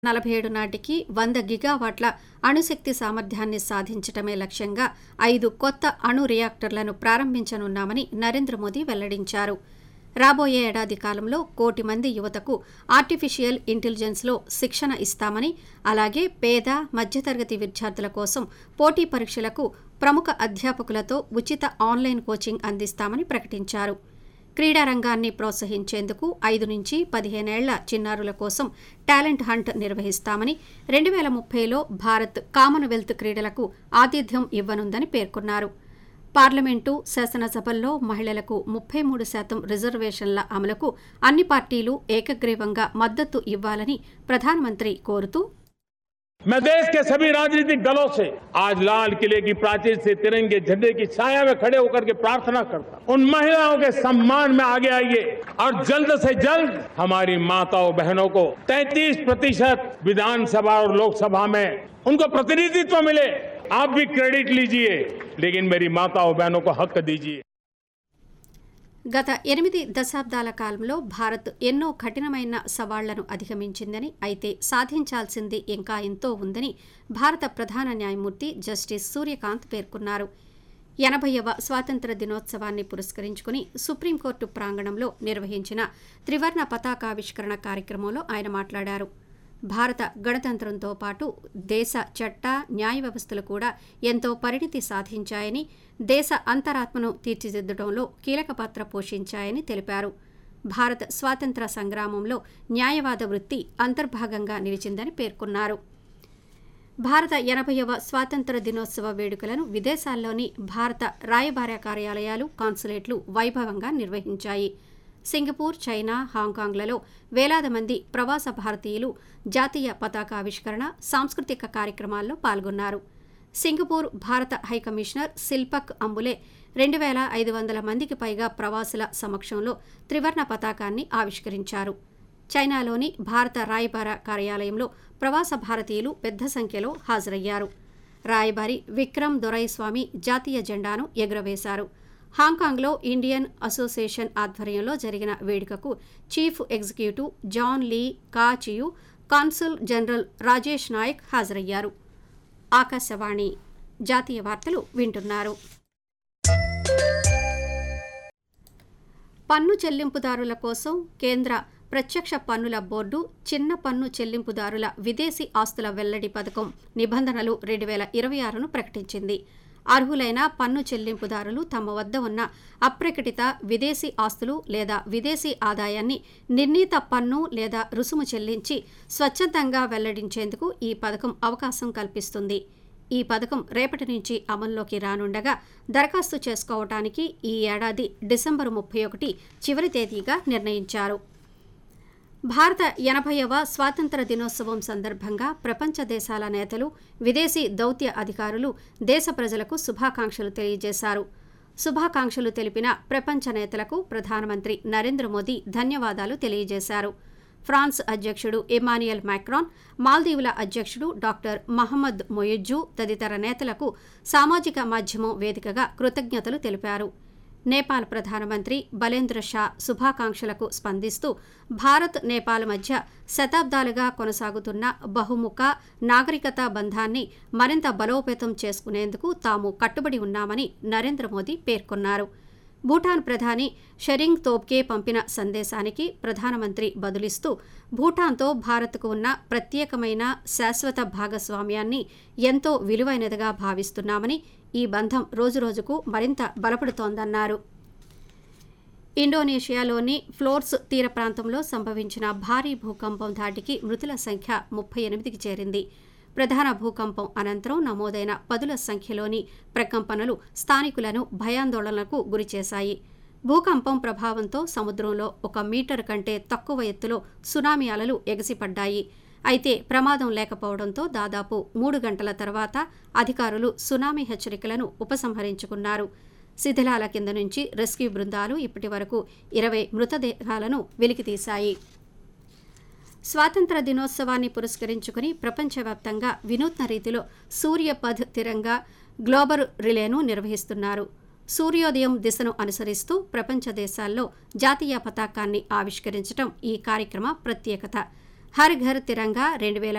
నలభై ఏడు నాటికి వంద గిగావాట్ల అణుశక్తి సామర్థ్యాన్ని సాధించటమే లక్ష్యంగా ఐదు కొత్త అణు రియాక్టర్లను ప్రారంభించనున్నామని నరేంద్ర మోదీ వెల్లడించారు రాబోయే ఏడాది కాలంలో కోటి మంది యువతకు ఆర్టిఫిషియల్ ఇంటెలిజెన్స్లో శిక్షణ ఇస్తామని అలాగే పేద మధ్యతరగతి విద్యార్థుల కోసం పోటీ పరీక్షలకు ప్రముఖ అధ్యాపకులతో ఉచిత ఆన్లైన్ కోచింగ్ అందిస్తామని ప్రకటించారు క్రీడా రంగాన్ని ప్రోత్సహించేందుకు ఐదు నుంచి పదిహేనేళ్ల చిన్నారుల కోసం టాలెంట్ హంట్ నిర్వహిస్తామని రెండు వేల ముప్పైలో భారత్ కామన్వెల్త్ క్రీడలకు ఆతిథ్యం ఇవ్వనుందని పేర్కొన్నారు పార్లమెంటు శాసనసభల్లో మహిళలకు ముప్పై మూడు శాతం రిజర్వేషన్ల అమలుకు అన్ని పార్టీలు ఏకగ్రీవంగా మద్దతు ఇవ్వాలని ప్రధానమంత్రి కోరుతూ मैं देश के सभी राजनीतिक दलों से आज लाल किले की प्राचीर से तिरंगे झंडे की छाया में खड़े होकर के प्रार्थना करता हूं। उन महिलाओं के सम्मान में आगे आइए और जल्द से जल्द हमारी माताओं बहनों को 33 प्रतिशत विधानसभा और लोकसभा में उनको प्रतिनिधित्व मिले आप भी क्रेडिट लीजिए लेकिन मेरी माताओं बहनों को हक दीजिए గత ఎనిమిది దశాబ్దాల కాలంలో భారత్ ఎన్నో కఠినమైన సవాళ్లను అధిగమించిందని అయితే సాధించాల్సింది ఇంకా ఎంతో ఉందని భారత ప్రధాన న్యాయమూర్తి జస్టిస్ సూర్యకాంత్ పేర్కొన్నారు ఎనభైవ స్వాతంత్ర దినోత్సవాన్ని పురస్కరించుకుని సుప్రీంకోర్టు ప్రాంగణంలో నిర్వహించిన త్రివర్ణ పతాకావిష్కరణ కార్యక్రమంలో ఆయన మాట్లాడారు భారత గణతంత్రంతో పాటు దేశ చట్ట న్యాయ వ్యవస్థలు కూడా ఎంతో పరిణితి సాధించాయని దేశ అంతరాత్మను తీర్చిదిద్దడంలో కీలక పాత్ర పోషించాయని తెలిపారు భారత స్వాతంత్ర సంగ్రామంలో న్యాయవాద వృత్తి అంతర్భాగంగా నిలిచిందని పేర్కొన్నారు భారత ఎనభైవ స్వాతంత్ర దినోత్సవ వేడుకలను విదేశాల్లోని భారత రాయబార కార్యాలయాలు కాన్సులేట్లు వైభవంగా నిర్వహించాయి సింగపూర్ చైనా హాంకాంగ్లలో వేలాది మంది ప్రవాస భారతీయులు జాతీయ పతాకావిష్కరణ సాంస్కృతిక కార్యక్రమాల్లో పాల్గొన్నారు సింగపూర్ భారత హైకమిషనర్ శిల్పక్ అంబులే రెండు వేల ఐదు వందల మందికి పైగా ప్రవాసుల సమక్షంలో త్రివర్ణ పతాకాన్ని ఆవిష్కరించారు చైనాలోని భారత రాయబార కార్యాలయంలో ప్రవాస భారతీయులు పెద్ద సంఖ్యలో హాజరయ్యారు రాయబారి విక్రమ్ దొరైస్వామి జాతీయ జెండాను ఎగురవేశారు హాంకాంగ్లో ఇండియన్ అసోసియేషన్ ఆధ్వర్యంలో జరిగిన వేడుకకు chief executive John Lee Kachiu consul general Rajesh Nayak హాజరయ్యారు ఆకాశవాణి జాతీయ వార్తలు వింటున్నారు పన్ను చెల్లింపుదారుల కోసం కేంద్ర ప్రత్యక్ష పన్నుల బోర్డు చిన్న పన్ను చెల్లింపుదారుల విదేశీ ఆస్తుల వెల్లడి పథకం నిబంధనలు రెండు వేల ఇరవై ఆరును ప్రకటించింది అర్హులైన పన్ను చెల్లింపుదారులు తమ వద్ద ఉన్న అప్రకటిత విదేశీ ఆస్తులు లేదా విదేశీ ఆదాయాన్ని నిర్ణీత పన్ను లేదా రుసుము చెల్లించి స్వచ్ఛందంగా వెల్లడించేందుకు ఈ పథకం అవకాశం కల్పిస్తుంది ఈ పథకం రేపటి నుంచి అమల్లోకి రానుండగా దరఖాస్తు చేసుకోవటానికి ఈ ఏడాది డిసెంబరు ముప్పై ఒకటి చివరి తేదీగా నిర్ణయించారు భారత ఎనభైవ స్వాతంత్ర దినోత్సవం సందర్భంగా ప్రపంచ దేశాల నేతలు విదేశీ దౌత్య అధికారులు దేశ ప్రజలకు శుభాకాంక్షలు తెలియజేశారు శుభాకాంక్షలు తెలిపిన ప్రపంచ నేతలకు ప్రధానమంత్రి నరేంద్ర మోదీ ధన్యవాదాలు తెలియజేశారు ఫ్రాన్స్ అధ్యక్షుడు ఇమానియల్ మ్యాక్రాన్ మాల్దీవుల అధ్యక్షుడు డాక్టర్ మహమ్మద్ మొయిజ్జు తదితర నేతలకు సామాజిక మాధ్యమం వేదికగా కృతజ్ఞతలు తెలిపారు నేపాల్ ప్రధానమంత్రి బలేంద్ర షా శుభాకాంక్షలకు స్పందిస్తూ భారత్ నేపాల్ మధ్య శతాబ్దాలుగా కొనసాగుతున్న బహుముఖ నాగరికత బంధాన్ని మరింత బలోపేతం చేసుకునేందుకు తాము కట్టుబడి ఉన్నామని నరేంద్ర మోదీ పేర్కొన్నారు భూటాన్ ప్రధాని షెరింగ్ తోబ్కే పంపిన సందేశానికి ప్రధానమంత్రి బదులిస్తూ భూటాన్తో భారత్కు ఉన్న ప్రత్యేకమైన శాశ్వత భాగస్వామ్యాన్ని ఎంతో విలువైనదిగా భావిస్తున్నామని ఈ బంధం రోజురోజుకు మరింత బలపడుతోందన్నారు ఇండోనేషియాలోని ఫ్లోర్స్ తీర ప్రాంతంలో సంభవించిన భారీ భూకంపం ధాటికి మృతుల సంఖ్య ముప్పై ఎనిమిదికి చేరింది ప్రధాన భూకంపం అనంతరం నమోదైన పదుల సంఖ్యలోని ప్రకంపనలు స్థానికులను భయాందోళనలకు గురిచేశాయి భూకంపం ప్రభావంతో సముద్రంలో ఒక మీటర్ కంటే తక్కువ ఎత్తులో సునామీ అలలు ఎగసిపడ్డాయి అయితే ప్రమాదం లేకపోవడంతో దాదాపు మూడు గంటల తర్వాత అధికారులు సునామీ హెచ్చరికలను ఉపసంహరించుకున్నారు శిథిలాల కింద నుంచి రెస్క్యూ బృందాలు ఇప్పటి వరకు ఇరవై మృతదేహాలను వెలికితీశాయి స్వాతంత్ర దినోత్సవాన్ని పురస్కరించుకుని ప్రపంచవ్యాప్తంగా వినూత్న రీతిలో సూర్యపథ్ తిరంగా గ్లోబల్ రిలేను నిర్వహిస్తున్నారు సూర్యోదయం దిశను అనుసరిస్తూ ప్రపంచ దేశాల్లో జాతీయ పతాకాన్ని ఆవిష్కరించడం ఈ కార్యక్రమ ప్రత్యేకత హర్ ఘర్ తిరంగా రెండు వేల